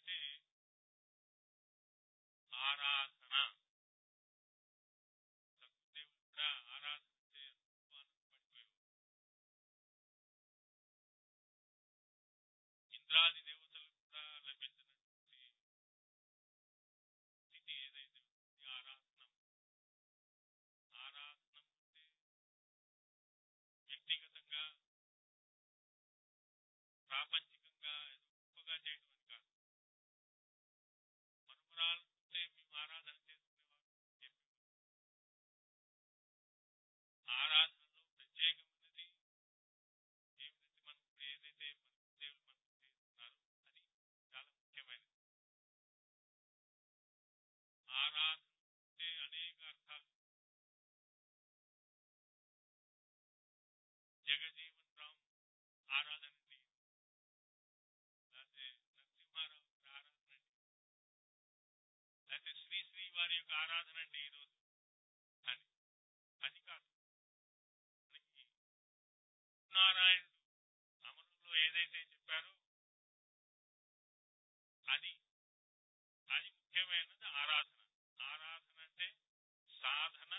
అంటే ఆరాధన సత్యదేవుడు కూడా ఆరాధన చేస్తే ఎంతో ఆనందపడిపోయేవాడు ఇంద్రాది దేవతలు కూడా లభించినటువంటి స్థితి ఏదైతే ఉంది ఆరాధనం ఆరాధనం అంటే వ్యక్తిగతంగా ప్రాపంచికంగా ఏదో గొప్పగా చేయడం అని కాదు మనుమరాలు ఉంటే మేము ఆరాధన చేసుకునేవారు చెప్పి ఆరాధనలో ప్రత్యేకమైనది ఏమిటంటే మనం ఇప్పుడు ఏదైతే మన దేవుడు మనకు చేస్తున్నారో అది చాలా ముఖ్యమైనది ఆరాధన అంటే అనేక అర్థాలు జగజీవన్ రామ్ ఆరాధన అండి లేకపోతే నరసింహారావు గారి ఆరాధన అండి లేకపోతే శ్రీ శ్రీ వారి యొక్క ఆరాధన అండి ఈరోజు అని అది కాదు మనకి నారాయణుడు అమరులో ఏదైతే చెప్పారో అది అది ముఖ్యమైనది ఆరాధన ఆరాధన అంటే సాధన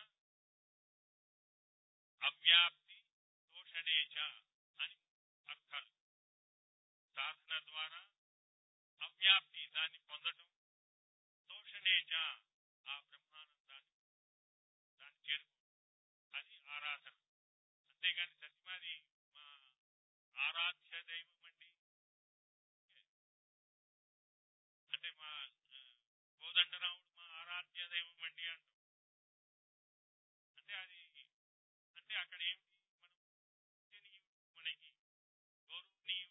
అవ్యాప్తి దోషణేచ అని అర్థాలు సాధన ద్వారా అవ్యాప్తి దాన్ని పొందటం దోషణేచ ఆ బ్రహ్మానందాన్ని దాన్ని చేరుకో అది ఆరాధన అంతేగాని సత్యమాది మా ఆరాధ్య దైవం అండి అంటే మా ఆ, కోదండరాముడు మా ఆరాధ్య దైవం అండి అంటాం అంటే అది అంటే అక్కడ ఏమిటి మనం పూజనీయుడు మనకి గౌరవనీయుడు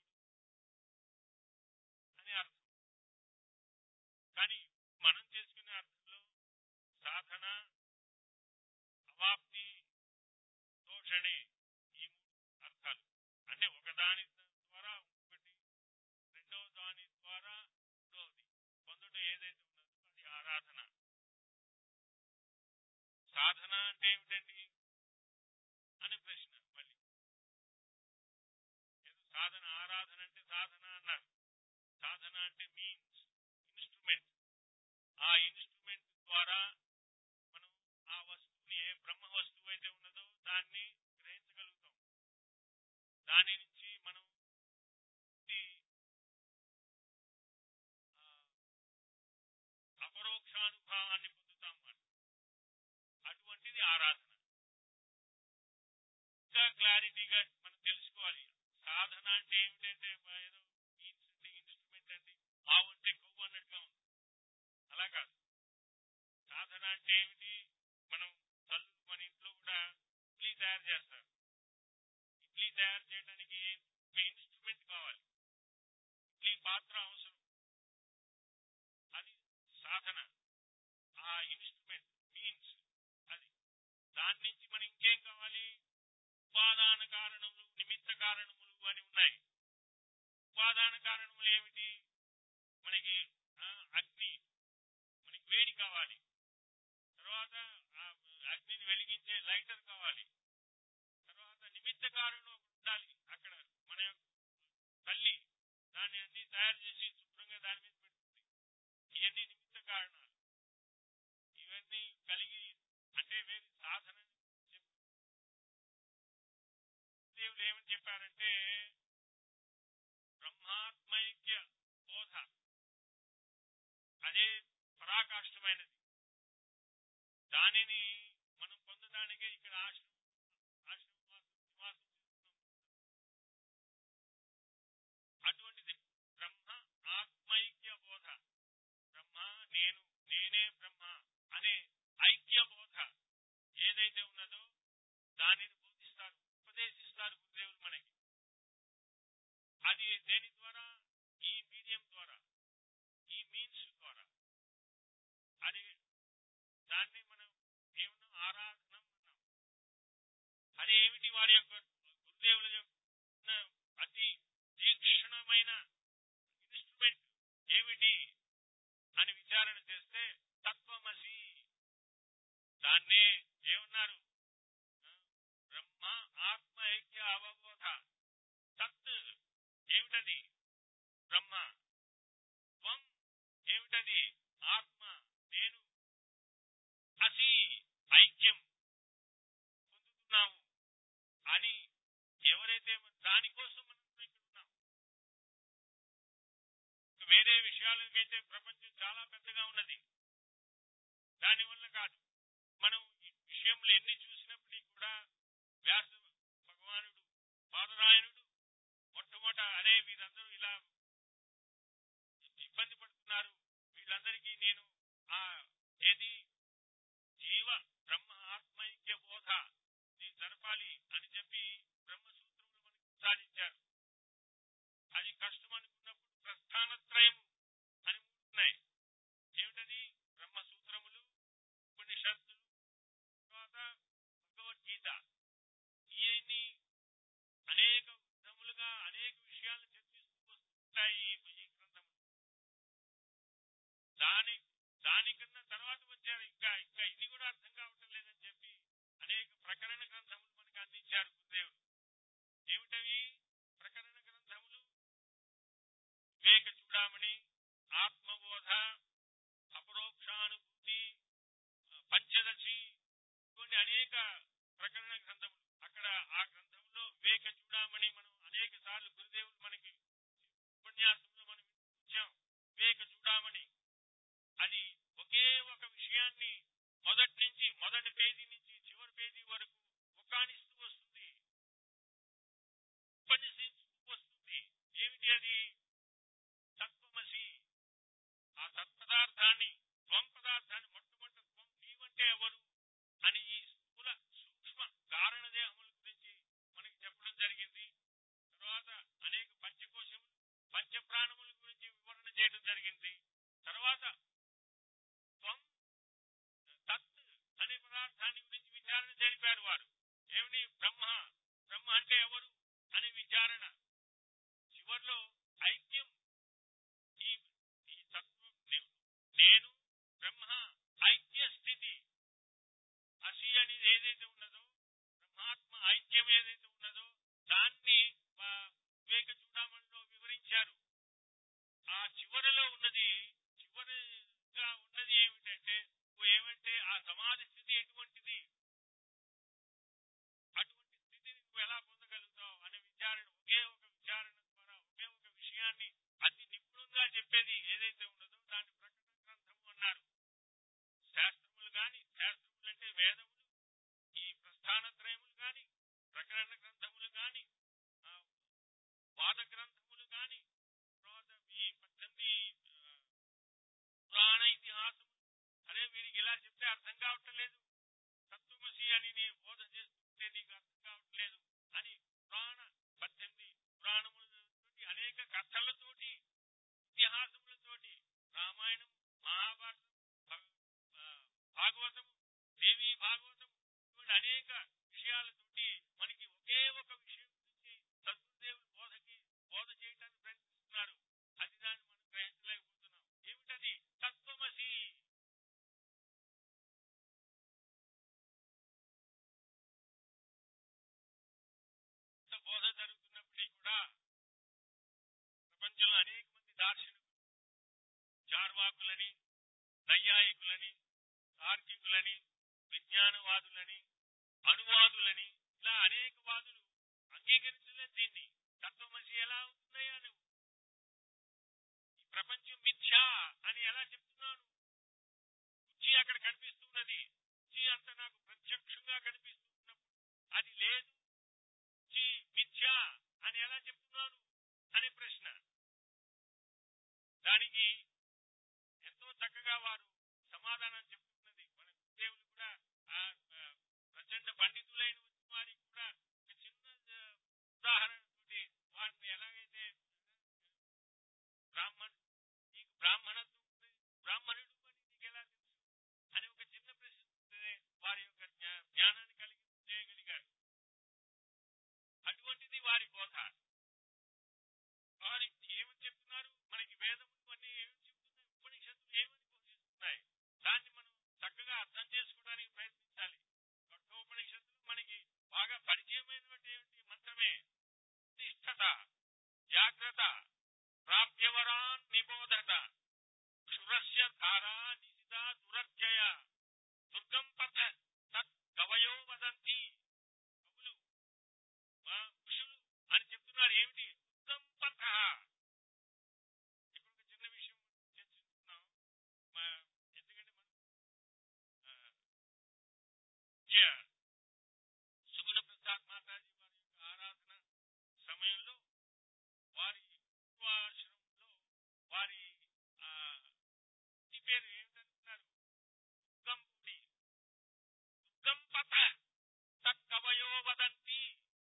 అని అర్థం కానీ మనం చేసుకునే అర్థంలో సాధన అవాప్తి దోషణే ఈ మూడు అర్థాలు అంటే ఒకదాని ద్వారా ఒకటి రెండవ దాని ద్వారా మూడవది పొందడం ఏదైతే ఉన్నదో అది ఆరాధన సాధన అంటే ఏమిటండి అని ప్రశ్న మళ్ళీ ఏదో సాధన ఆరాధన అంటే సాధన అన్నారు సాధన అంటే మీన్స్ ఇన్స్ట్రుమెంట్ ఆ ఇన్స్ట్రుమెంట్ ద్వారా మనం ఆ వస్తువుని ఏ బ్రహ్మ వస్తువు అయితే ఉన్నదో దాన్ని గ్రహించగలుగుతాం దాని నుంచి మనం ఇది, ఆ, అపరోక్షానుభవాన్ని పొందుతాం అన్నమాట అటువంటిది ఆరాధన ఇంకా క్లారిటీగా మనం తెలుసుకోవాలి సాధన అంటే ఏమిటంటే బ- ఏదో మీన్స్ అంటే ఇన్స్ట్రుమెంట్ అంటే ఆవు అంటే కొవ్వు అన్నట్టుగా ఉంది అలా కాదు సాధన అంటే ఏమిటి మనం తల్లు మన ఇంట్లో కూడా ఇడ్లీ తయారు చేస్తారు ఇడ్లీ తయారు చేయడానికి ఒక ఇన్స్ట్రుమెంట్ కావాలి ఇడ్లీ పాత్ర అవసరం అది సాధన ఆ ఇన్స్ట్రుమెంట్ మీన్స్ అది దాని నుంచి మనం ఇంకేం కావాలి ఉపాదాన కారణములు నిమిత్త కారణములు అని ఉన్నాయి ఉపాదాన కారణములు ఏమిటి మనకి ఆ, అగ్ని మనకి వేడి కావాలి తర్వాత ఆ అగ్నిని వెలిగించే లైటర్ కావాలి తర్వాత నిమిత్త కారణం ఒకటి ఉండాలి అక్కడ మన యొక్క తల్లి దాన్ని అన్ని తయారు చేసి శుభ్రంగా దాని మీద పెడుతుంది ఇవన్నీ నిమిత్త కారణాలు ఇవన్నీ కలిగి అంటే వేరే సాధన చెప్పు దేవుడు ఏమని చెప్పారంటే బ్రహ్మాత్మైక్య బోధ అదే పరాకాష్ఠమైనది దానిని మనం పొందడానికే ఇక్కడ ఆశ్రమం ఆశ్రమవాసం నివాసం చేస్తున్నాం అటువంటిది బ్రహ్మ ఆత్మైక్య బోధ బ్రహ్మ నేను నేనే బ్రహ్మ అనే ఐక్య బోధ ఏదైతే ఉన్నదో దానిని బోధిస్తారు ఉపదేశిస్తారు గురుదేవులు మనకి అది దేని ద్వారా ఈ మీడియం ద్వారా ఈ మీన్స్ ద్వారా అది దాన్ని మనం ఏమన్నా ఆరాధన అన్నాం అది ఏమిటి వారి యొక్క గురుదేవుల యొక్క అతి తీక్షణమైన ఇన్స్ట్రుమెంట్ ఏమిటి అని విచారణ చేస్తే తత్వమసి దాన్నే ఏమన్నారు ఆ, బ్రహ్మ ఆత్మ ఐక్య అవబోధ తత్ ఏమిటది బ్రహ్మ త్వం ఏమిటది ఆత్మ నేను అసి ఐక్యం పొందుతున్నాము అని ఎవరైతే మన- దానికోసం మనం ఇక్కడ ఉన్నాం ఇక వేరే విషయాలకైతే ప్రపంచం చాలా పెద్దగా ఉన్నది దానివల్ల కాదు మనం ఈ విషయంలో ఎన్ని చూసినప్పటికీ కూడా వ్యాస భగవానుడు పాదరాయణుడు మొట్టమొదట అరే వీరందరూ ఇలా ఇబ్బంది పడుతున్నారు వీళ్ళందరికీ నేను ఆ ఏది జీవ బ్రహ్మ ఆత్మైక్య బోధ నీ జరపాలి అని చెప్పి బ్రహ్మసూత్రములు మనకి సాధించారు అది కష్టం అనుకున్నప్పుడు ప్రస్థానత్రయం అని మూడు ఉన్నాయి ఏమిటది బ్రహ్మసూత్రములు ఉపనిషత్తులు తర్వాత భగవద్గీత ఇవన్నీ అనేక విధములుగా అనేక విషయాలు చర్చిస్తూ వస్తుంటాయి ఈ ఈ గ్రంథములు దాని దానికన్నా తర్వాత వచ్చారు ఇంకా ఇంకా ఇది కూడా అర్థం కావటం లేదని చెప్పి అనేక ప్రకరణ గ్రంథములు మనకు అందించారు గురుదేవుడు ఏమిటవి ప్రకరణ గ్రంథములు వివేక చూడామణి ఆత్మబోధ అపరోక్షానుభూతి ఆ, పంచదశి ఇటువంటి అనేక ప్రకరణ గ్రంథములు అక్కడ ఆ గ్రంథంలో వివేక చూడామణి మనం అనేక సార్లు గురుదేవులు మనకి ఉపన్యాసంలో మనం ఇచ్చాం వివేక చూడామణి అది ఒకే ఒక విషయాన్ని మొదటి నుంచి మొదటి పేజీ నుంచి చివరి పేజీ వరకు ఒకానిస్తూ వస్తుంది ఉపన్యసిస్తూ వస్తుంది ఏమిటి అది తత్వమసి ఆ తత్పదార్థాన్ని త్వం పదార్థాన్ని మొట్టమొదటి త్వం నీవంటే ఎవరు అని ఈ స్థూల సూక్ష్మ కారణ దేహముల గురించి మనకి చెప్పడం జరిగింది తర్వాత అనేక పంచకోశములు పంచప్రాణముల గురించి వివరణ చేయడం జరిగింది తర్వాత త్వం తత్ అనే పదార్థాన్ని గురించి విచారణ జరిపారు వారు ఏమిటి బ్రహ్మ బ్రహ్మ అంటే ఎవరు అనే విచారణ చివర్లో ఐక్యం ఈ ఈ తత్వం నే- నేను బ్రహ్మ ఐక్య స్థితి అసి అనేది ఏదైతే ఉన్నదో బ్రహ్మాత్మ ఐక్యం ఏదైతే ఉన్నదో దాన్ని ఆ, వివేక చూడమణిలో వివరించారు ఆ చివరలో ఉన్నది చివరిగా ఉన్నది ఏమిటంటే ఓ ఏమంటే ఆ సమాధి స్థితి ఎటువంటిది అటువంటి స్థితిని నువ్వు ఎలా పొందగలుగుతావు అనే విచారణ ఒకే ఒక విచారణ ద్వారా ఒకే ఒక విషయాన్ని అతి నిపుణంగా చెప్పేది ఏదైతే ఉన్నదో దాన్ని ప్రకటన గ్రంథము అన్నారు శాస్త్రములు గాని శాస్త్రములు అంటే వేదములు ఈ ప్రస్థానత్రయములు గాని ప్రకరణ గ్రంథములు గాని ఆ, వాద గ్రంథములు గాని తర్వాత ఈ పద్దెనిమిది ఆ, పురాణ ఇతిహాసములు అదే వీరికి ఇలా చెప్తే అర్థం కావటం లేదు తత్వమసి అని నేను బోధ చేస్తుంటే నీకు అర్థం కావట్లేదు అని పురాణ పద్దెనిమిది పురాణములతోటి అనేక కథలతోటి ఇతిహాసములతోటి రామాయణం మహాభారతం భగ- ఆ, భాగవతము దేవి భాగవతం ఇటువంటి అనేక విషయాలతోటి మనకి ఒకే ఒక విషయం గురించి సద్గురుదేవులు బోధకి బోధ చేయడానికి ప్రయత్నిస్తున్నారు అది దాన్ని మనం గ్రహించలేకపోతున్నాం ఏమిటది తత్వమసి ఇంత బోధ జరుగుతున్నప్పటికీ కూడా ప్రపంచంలో అనేక మంది దార్శనికులు చార్వాకులని నైయాయికులని తార్కికులని విజ్ఞానవాదులని అనువాదులని ఇలా అనేక వాదులు అంగీకరించలేదు దీన్ని తత్వమసి ఎలా అవుతున్నాయా నువ్వు ఈ ప్రపంచం మిథ్యా అని ఎలా చెప్తున్నాను కుర్చీ అక్కడ కనిపిస్తున్నది కుర్చీ అంత నాకు ప్రత్యక్షంగా కనిపిస్తున్నప్పుడు అది లేదు కుర్చీ మిథ్యా అని ఎలా చెప్తున్నాను అనే ప్రశ్న దానికి ఎంతో చక్కగా వారు సమాధానం చెప్తున్నది మన దేవులు కూడా ఆ ఆ, ప్రచండ పండితులైన వారికి కూడా ఒక చిన్న ఆ, ఉదాహరణతోటి వారిని ఎలాగైతే బ్రాహ్మణ్ నీకు బ్రాహ్మణత్వం ఉంది, బ్రాహ్మణుడు అని నీకు ఎలా తెలుసు అని ఒక చిన్న ప్రశ్న ఉంటే వారి యొక్క జ్ఞా- జ్ఞానాన్ని కలిగి చేయగలిగారు అటువంటిది వారి బోధ వారి ఏమని చెప్తున్నారు మనకి వేదములు అన్ని ఏమని చెప్తున్నాయి ఉపనిషత్తులు ఏమని బోధిస్తున్నాయి దాన్ని మనం చక్కగా అర్థం చేసుకోవడానికి ప్రయత్నించాలి కఠోపనిషత్తులు మనకి బాగా పరిచయమైనటువంటి మంత్రమే ధారా నిశిత దురత్యయ దుర్గం పథ తత్ కవయో వదంతి కవులు ఆ, ఋషులు అని చెప్తున్నారు ఏమిటి దుర్గం పథ ఇప్పుడు ఒక చిన్న విషయం చర్చించుకున్నాం మా ఎందుకంటే మనం ఆ, జ- సుగుణ ప్రసాద్ మాతాజీ వారి యొక్క ఆరాధన సమయంలో వారి పూర్వాశ్రమంలో వారి ఆ, ఇంటి పేరు ఏమిటంటున్నారు దుర్గంపుడి దుర్గం పథ తక్కవయో వదంతి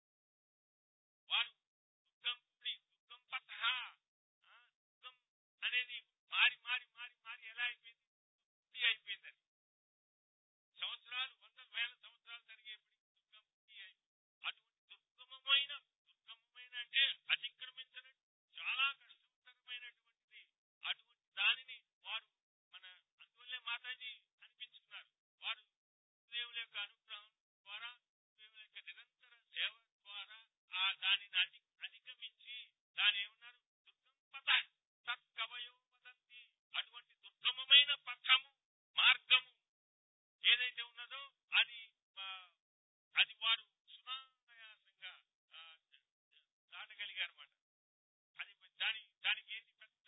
వారు దుర్గంపుడి దుర్గం పథ ఆ, దుర్గం అనేది మారి మారి మారి మారి ఎలా అయిపోయింది పుట్టి అయిపోయింది అది సంవత్సరాలు వందల వేల సంవత్సరాలు జరిగేప్పటికి దుర్గం పుట్టి అయిపోయింది అటువంటి దుర్గమమైన దుర్గమమైన అంటే అతిక్రమించడం చాలా కష్టతరమైనటువంటిది అటువంటి దానిని వారు మన అందువల్లే మాతాజీ అనిపించుకున్నారు వారు దేవుల యొక్క అనుగ్రహం ద్వారా దేవుల యొక్క నిరంతర సేవ ద్వారా ఆ దానిని అధి అధిగమించి దాని ఏమన్నారు దుర్గం పథ తత్కవయో వదంతి అటువంటి దుర్గమమైన పథము మార్గము ఏదైతే ఉన్నదో అది ఆ, అది వారు సునాయాసంగా ఆ, దాటగలిగారు అనమాట అది దాని దానికి ఏంటి పెద్ద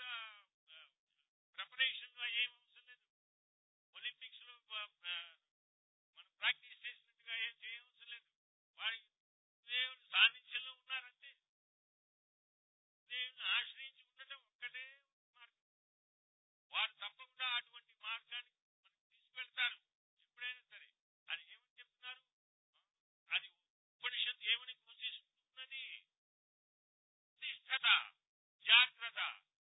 ప్రిపరేషన్ ఏం అవసరం లేదు ఒలింపిక్స్ లో ఆ, ఆ, మనం ప్రాక్టీస్ చేసినట్టుగా ఏం చేయవసరం లేదు వారి దేవుడు సాన్నిధ్యంలో ఉన్నారంటే దేవుని ఆశ్రయించి ఉండటం ఒక్కటే మార్గం వారు తప్పకుండా అటువంటి మార్గానికి మనకు తీసుకెళ్తారు ఎప్పుడైనా సరే అది ఏమని చెప్తున్నారు అది ఉపనిషత్ ఏమని ఘోషిస్తున్నది తిష్టత జాగ్రత్త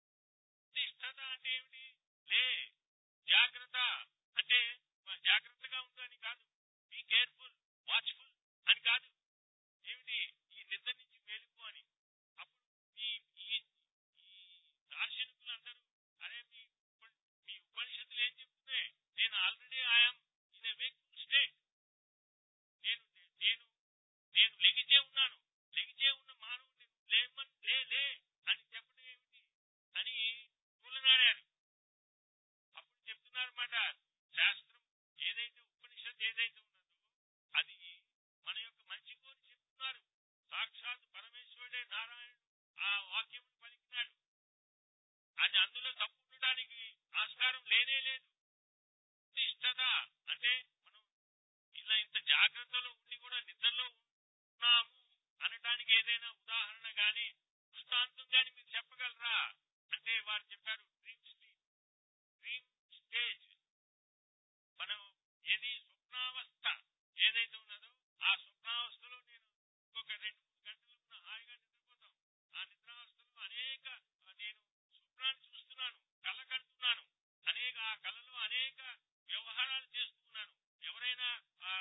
తిష్టత అంటే ఏమిటి లే జాగ్రత్త అంటే మ- జాగ్రత్తగా ఉండు అని కాదు బీ కేర్ఫుల్ వాచ్ఫుల్ అని కాదు ఏమిటి ఈ నిద్ర నుంచి మేలుకో అని అప్పుడు ఈ ఈ ఈ దార్శనికులందరూ అరే మీ ఉప- మీ ఉపనిషత్తులు ఏం చెప్తున్నాయి నేను already I'm in a wakeful state నేను నేను నేను లెగిచే ఉన్నాను లెగిచే ఉన్న మానవుడిని లేమన్ లే లే అని చెప్పడం ఏమిటి అని కూలనాడారు అప్పుడు చెప్తున్నారన్నమాట శాస్త్రం ఏదైతే ఉపనిషత్ ఏదైతే ఉన్నదో అది మన యొక్క మంచి కోరి చెప్తున్నారు సాక్షాత్ పరమేశ్వరుడే నారాయణుడు ఆ వాక్యం పలికినాడు అది అందులో తప్పు ఉండడానికి ఆస్కారం లేనే లేదు నిష్టత అంటే మనం ఇలా ఇంత జాగ్రత్తలో ఉండి కూడా నిద్రలో ఉన్నాము అనటానికి ఏదైనా ఉదాహరణ గాని దృష్టాంతం గాని మీరు చెప్పగలరా అంటే వారు చెప్పారు డ్రీమ్ స్లీప్ డ్రీమ్ స్టేజ్ మనం ఏది స్వప్నావస్థ ఏదైతే ఉన్నదో ఆ స్వప్నావస్థలో నేను ఇంకొక రెండు మూడు గంటలు ఉన్న హాయిగా నిద్రపోతాం ఆ నిద్రావస్థలో అనేక ఆ, నేను స్వప్నాన్ని చూస్తున్నాను కళ కంటున్నాను అనేక ఆ కళలో అనేక వ్యవహారాలు చేస్తున్నాను ఎవరైనా ఆ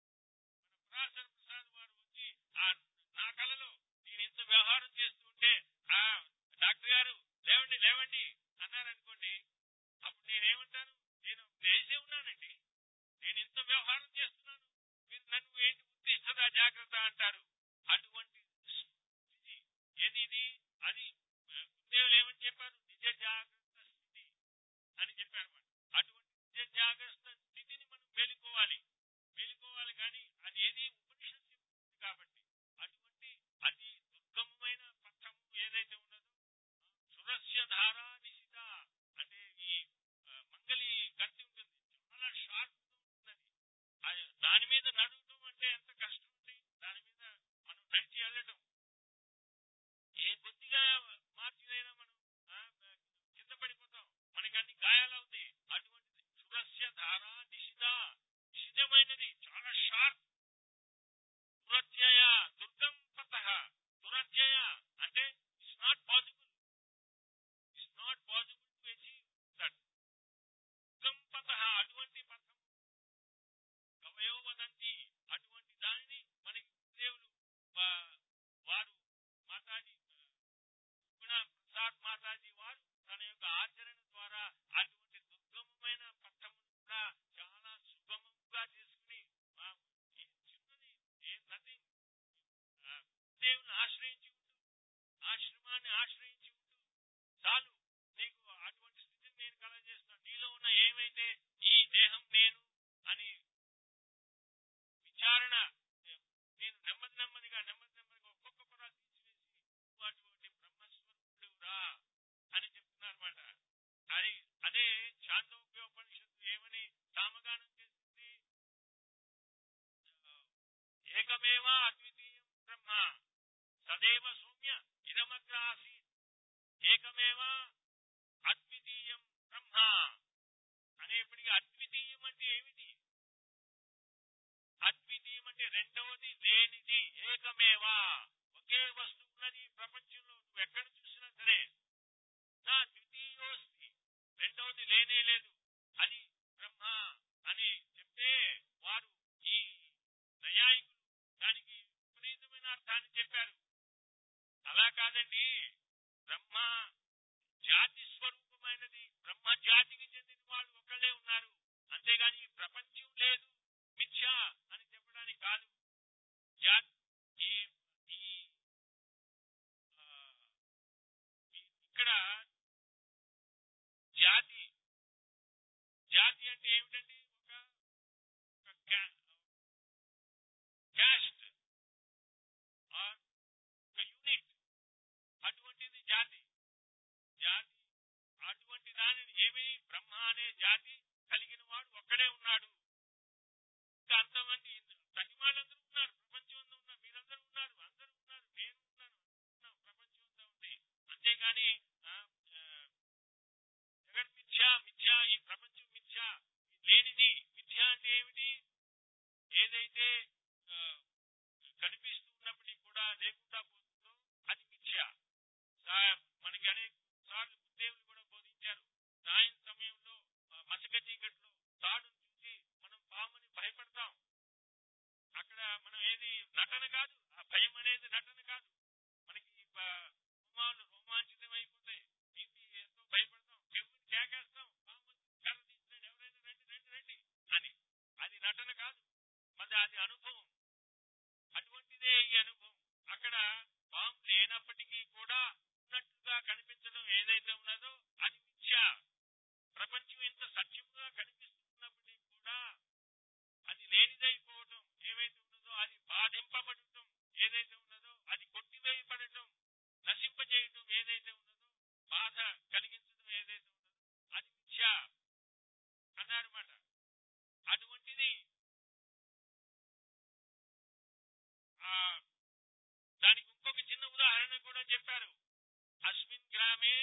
మన పరాశర ప్రసాద్ వారు వచ్చి ఆ నా కళలో నేను ఇంత వ్యవహారం చేస్తుంటే ఆ డాక్టర్ గారు లేవండి లేవండి అన్నారనుకోండి అప్పుడు నేనేమంటాను నేను వేసే ఉన్నానండి నేను ఇంత వ్యవహారం చేస్తున్నాను మీరు నన్ను ఏంటి ఉద్దేశించదా జాగ్రత్త అంటారు అటువంటి స్థితి ఏది ఇది అది గురుదేవులు ఏమని చెప్పారు నిజ జాగ్రత్త స్థితి అని చెప్పారు అన్నమాట అటువంటి నిజ జాగ్రత్త స్థితిని మనం మేలుకోవాలి మేలుకోవాలి కానీ అది ఏది ఉపనిషత్తు చెప్తుంది కాబట్టి అటువంటి అతి దుర్గమమైన పథం ఏదైతే ఉన్నదో సురస్య ధారా నిశిత అంటే ఈ ఆ, మంగలి కత్తి ఉంటుంది చాలా షార్ప్ ఉంటుంది అది. అది దాని మీద నడవటం అంటే ఎంత కష్టం ఉంది దాని మీద మనం నడిచి వెళ్ళటం ఏ కొద్దిగా మార్చినైనా మనం ఆ, కింద పడిపోతాం మనకి అన్ని గాయాలు అవుతాయి అటువంటిది సురస్య ధార నిషిత నిషితమైనది చాలా షార్ప్ దురత్యయ దుర్గం పథ దురత్యయ అంటే it's not possible it's not possible to achieve that దుర్గం పథ అటువంటి పథం కవయో వదంతి అటువంటి దానిని మనకి దేవుడు వా- వారు మాతాజీ గుణ ప్రసాద్ మాతాజీ వారు తన యొక్క ఆచరణ ద్వారా అటువంటి దుర్గమమైన పట్టమును కూడా చాలా సుగమంగా చేసుకుని ఆ, ఈ చిన్నది నథింగ్ చాందోగ్యోపనిషత్తు ఏమని సామగానం చేసింది ఏకమేవ అద్వితీయం బ్రహ్మ సదేవ సౌమ్య ఇదమగ్ర ఆసీత్ ఏకమేవ అద్వితీయం బ్రహ్మ అనేప్పటికీ అద్వితీయం అంటే ఏమిటి అద్వితీయం అంటే రెండవది లేనిది ఏకమేవా ఒకే వస్తువు ఉన్నది ఈ ప్రపంచంలో నువ్వు ఎక్కడ చూసినా సరే నా ద్వితీయోస్తి రెండవది లేనే లేదు అది బ్రహ్మ అని చెప్తే వారు ఈ నయాయికులు దానికి విపరీతమైన అర్థాన్ని చెప్పారు అలా కాదండి బ్రహ్మ జాతి స్వరూపమైనది బ్రహ్మ జాతికి చెందిన వాళ్ళు ఒకళ్ళే ఉన్నారు అంతేగాని ఈ ప్రపంచం లేదు మిథ్య అని చెప్పడానికి కాదు జా- ఈ ఈ, ఆ, ఈ- ఇక్కడ జాతి జాతి అంటే ఏమిటండి ఒక ఒక క్యా- క్యాస్ట్ ఆర్ ఒక యూనిట్ అటువంటిది జాతి జాతి అటువంటి దానిని ఏమి బ్రహ్మ అనే జాతి కలిగిన వాడు ఒక్కడే ఉన్నాడు ఇంకా అంతమంది ప్రతి వాళ్ళందరూ ఉన్నారు ప్రపంచం అంతా ఉన్నారు మీరందరూ ఉన్నారు అందరూ ఉన్నారు నేను ఉన్నాను ఉన్నాం, ప్రపంచం అంతా ఉంది అంతేగాని ఆ, ఆ, జగన్ మిథ్యా మిథ్యా ఈ ప్రపంచం మిథ్యా లేనిది మిథ్యా అంటే ఏమిటి ఏదైతే ఆ, కనిపిస్తూ ఉన్నప్పటికీ కూడా లేకుండా పోతుందో అది మిథ్యా సా- మనకి అనేక సార్లు గురుదేవులు కూడా బోధించారు సాయం సమయంలో ఆ, మసక చీకట్లో తాడును చూసి మనం పాముని భయపడతాం అక్కడ మనం ఏది నటన కాదు ఆ భయం అనేది నటన కాదు మనకి ఆ, రోమాలు రోమాంచితం అయిపోతాయి ఇంటి ఎంతో భయపడతాం చెవుని కేకేస్తాం పాము వచ్చి కర్ర తీస్తాడు ఎవరైనా రండి రండి రండి అని అది నటన కాదు మరి అది అనుభవం అటువంటిదే ఈ అనుభవం అక్కడ పాము లేనప్పటికీ కూడా ఉన్నట్టుగా కనిపించడం ఏదైతే ఉన్నదో అది మిథ్య ప్రపంచం ఎంత సత్యముగా కనిపిస్తున్నప్పటికీ కూడా అది లేనిదైపోవటం ఏవైతే ఉన్నదో అది బాధింపబడటం ఏదైతే ఉన్నదో అది కొట్టివేయబడటం నశింపజేయటం ఏదైతే ఉన్నదో బాధ కలిగించడం ఏదైతే ఉన్నదో అది మిథ్య అన్నారన్నమాట అటువంటిది ఆ దానికి ఇంకొక చిన్న ఉదాహరణ కూడా చెప్పారు అస్మిన్ గ్రామే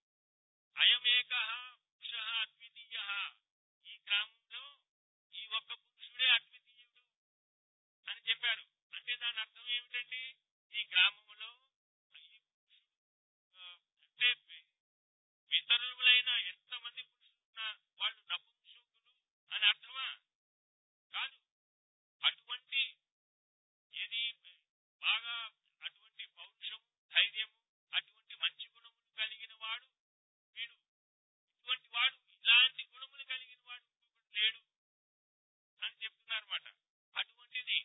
అయమేక పురుష అద్వితీయ ఈ గ్రామంలో ఈ ఒక్క పురుషుడే అద్వితీయుడు అని చెప్పారు అంటే దాని అర్థం ఏమిటండి ఈ గ్రామంలో ఈ పురుషుడు ఆ, అంటే వి- ఇతరులైన ఎంతమంది పురుషులున్నా వాళ్ళు నపుంసకులు అని అర్థమా కాదు అటువంటి ఏది బాగా అటువంటి పౌరుషం ధైర్యము అటువంటి మంచి గుణములు కలిగిన వాడు వీడు ఇటువంటి వాడు ఇలాంటి గుణములు కలిగిన వాడు ఇంకొకడు లేడు అని చెప్తున్నారు మాట అటువంటిది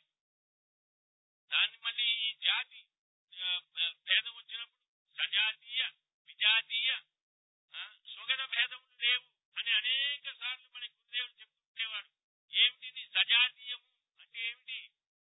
దాన్ని మళ్ళీ ఈ జాతి ఆ, ఆ, భేదం వచ్చినప్పుడు సజాతీయ విజాతీయ ఆ, సుగద భేదములు లేవు అని అనేక సార్లు మన గురుదేవులు చెప్తుండేవారు ఏమిటిది సజాతీయము అంటే ఏమిటి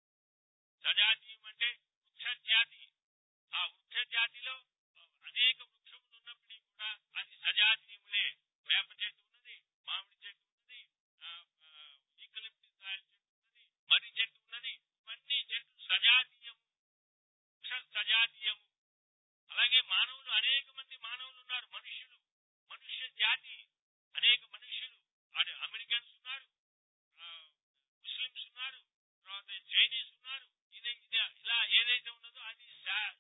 సజాతీయం అంటే వృక్ష జాతి ఆ వృక్ష జాతిలో అనేక వృక్షములు ఉన్నప్పటికీ కూడా అది సజాతీయములే వేప చెట్టు ఉన్నది మామిడి చెట్టు ఉన్నది ఆ, ఆ, ఈకలిప్టిస్ ఆయిల్ చెట్టు ఉన్నది మర్రి చెట్టు ఉన్నది ఇవన్నీ చెట్లు సజాతీయము వృక్ష సజాతీయము అలాగే మానవులు అనేక మంది మానవులు ఉన్నారు మనుష్యులు మనుష్య జాతి అనేక మనుష్యులు అది అమెరికన్స్ ఉన్నారు ఆ, ముస్లిమ్స్ ఉన్నారు తర్వాత చైనీస్ ఉన్నారు ఇదే ఇదే ఇలా ఏదైతే ఉన్నదో అది సా-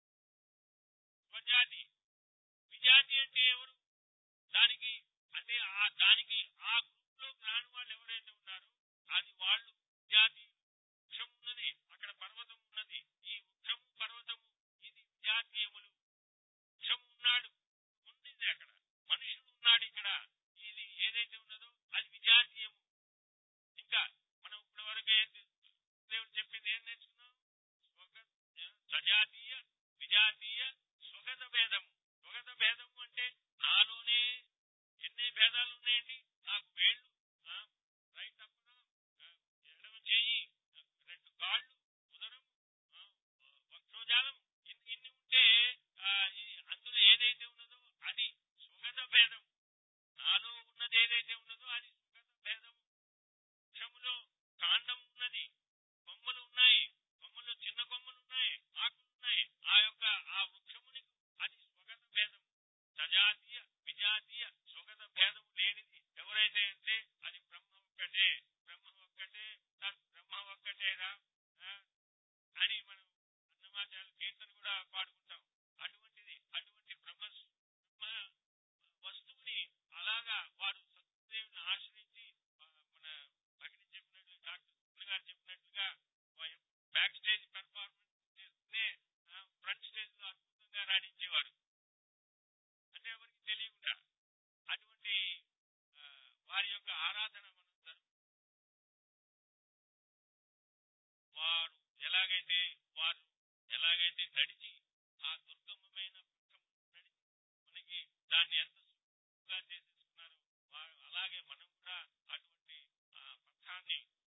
స్వజాతి విజాతి అంటే ఎవరు దానికి అంటే ఆ దానికి ఆ గ్రూప్ లో రాని వాళ్ళు ఎవరైతే ఉన్నారో అది వాళ్ళు జాతి వృక్షం ఉన్నది అక్కడ పర్వతం ఉన్నది ఈ వృక్షము పర్వతము ఇది జాతీయములు వృక్షం ఉన్నాడు ఉంది అక్కడ మనుషుడు ఉన్నాడు ఇక్కడ ఇది ఏదైతే ఉన్నదో అది విజాతీయము ఇంకా మనం ఇప్పటి వరకు ఏం దేవుడు చెప్పింది ఏం నేర్చుకున్నాం స్వగ సజాతీయ విజాతీయ స్వగత భేదము స్వగత భేదము అంటే నాలోనే ఎన్ని భేదాలు ఉన్నాయండి నాకు వేళ్ళు ఆ, రైట్ అప్పున ఆ, ఎడమ చేయి ఆ, రెండు కాళ్ళు ఉదరం ఆ, వక్షోజాలం ఇన్ని ఇన్ని ఉంటే ఆ, ఈ అందులో ఏదైతే ఉన్నదో అది స్వగత భేదం ఆ, నాలో ఉన్నది ఏదైతే ఉన్నదో అది సుగత భేదము వృక్షములో కాండం ఉన్నది కొమ్మలు ఉన్నాయి కొమ్మలు చిన్న కొమ్మలు ఉన్నాయి ఆకులు ఉన్నాయి ఆ యొక్క ఆ వృక్షముని అది స్వగత భేదం సజాతీయ విజాతీయ స్వగత భేదం లేనిది ఎవరైతే అంటే అది బ్రహ్మ ఒక్కటే బ్రహ్మ ఒక్కటే తత్ బ్రహ్మ ఒక్కటేరా ఆ, అని మనం అన్నమాచార్య కీర్తన కూడా పాడుకుంటాం అటువంటిది అటువంటి బ్రహ్మ బ్రహ్మ వస్తువుని అలాగా వారు సత్యదేవుని ఆశ్రయించి ఆ, మన భగిని చెప్పినట్లు డాక్టర్ సుబ్బులు గారు చెప్పినట్లుగా బ్యాక్ స్టేజ్ పెర్ఫార్మెన్స్ చేస్తే ఫ్రంట్ స్టేజ్ లో అద్భుతంగా రాణించేవారు అంటే ఎవరికి తెలియకుండా అటువంటి ఆ, వారి యొక్క ఆరాధన మనం జరుపు వారు ఎలాగైతే వారు ఎలాగైతే నడిచి ఆ దుర్గమమైన పథకం నడిచి మనకి దాన్ని ఎంత సులువుగా చేసేసుకున్నారో వారు అలాగే మనం కూడా అటువంటి ఆ పథాన్ని